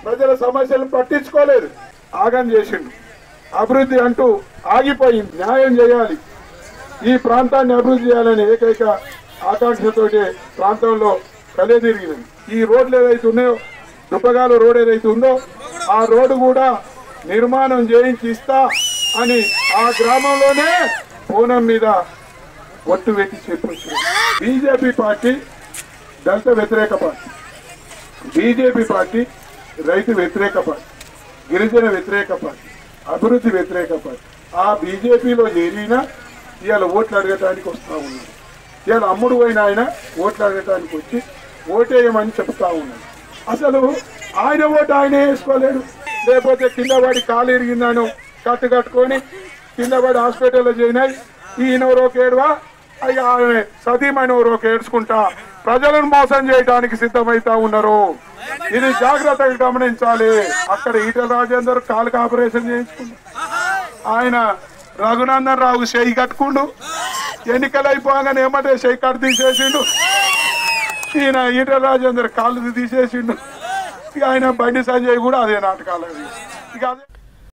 ప్రజల సమస్యలను పట్టించుకోలేదు ఆగం చేసిండు అభివృద్ధి అంటూ ఆగిపోయింది న్యాయం చేయాలి ఈ ప్రాంతాన్ని అభివృద్ధి చేయాలని ఏకైక ఆకాంక్షతోటి ప్రాంతంలో కలియదిరిగినది ఈ రోడ్లు ఏదైతే ఉన్నాయో దుప్పగాల రోడ్ ఏదైతే ఉందో ఆ రోడ్డు కూడా నిర్మాణం చేయించి ఇస్తా అని ఆ గ్రామంలోనే పూనం మీద ఒట్టు పెట్టి చెప్పొచ్చు బీజేపీ పార్టీ దళిత వ్యతిరేక పార్టీ బీజేపీ పార్టీ రైతు వ్యతిరేక పార్టీ గిరిజన వ్యతిరేక పార్టీ అభివృద్ధి వ్యతిరేక పార్టీ ఆ బీజేపీలో చేరిన ఇవాళ ఓట్లు అడగటానికి వస్తా ఉన్నాడు ఇవాళ అమ్ముడు పోయిన ఆయన ఓట్లు అడగటానికి వచ్చి ఓటేయమని చెప్తా ఉన్నాడు అసలు ఆయన ఓటు ఆయన వేసుకోలేడు లేకపోతే కింద పడి కాలు ఇరిగిందాను కట్టు కట్టుకొని కింద పడి హాస్పిటల్లో చేరినాయి ఈయనెవరో కేడువా అయ్యా ఆమె సతీమణి ఎవరో ఏడ్చుకుంటా ప్రజలను మోసం చేయడానికి సిద్ధమైతా ఉన్నారు ఇది జాగ్రత్తగా గమనించాలి అక్కడ ఈటల రాజేందర్ కాలుకి ఆపరేషన్ చేయించుకుండు ఆయన రఘునందన్ రావు చేయి కట్టుకుండు ఎన్నికలు అయిపోగానే ఏమంటే చేయి కట్టు తీసేసిండు ఈయన ఈటల రాజేందర్ కాళ్ళు తీసేసిండు ఇక ఆయన బండి సంజయ్ కూడా అదే నాటకాలు అవి. ఇక అదే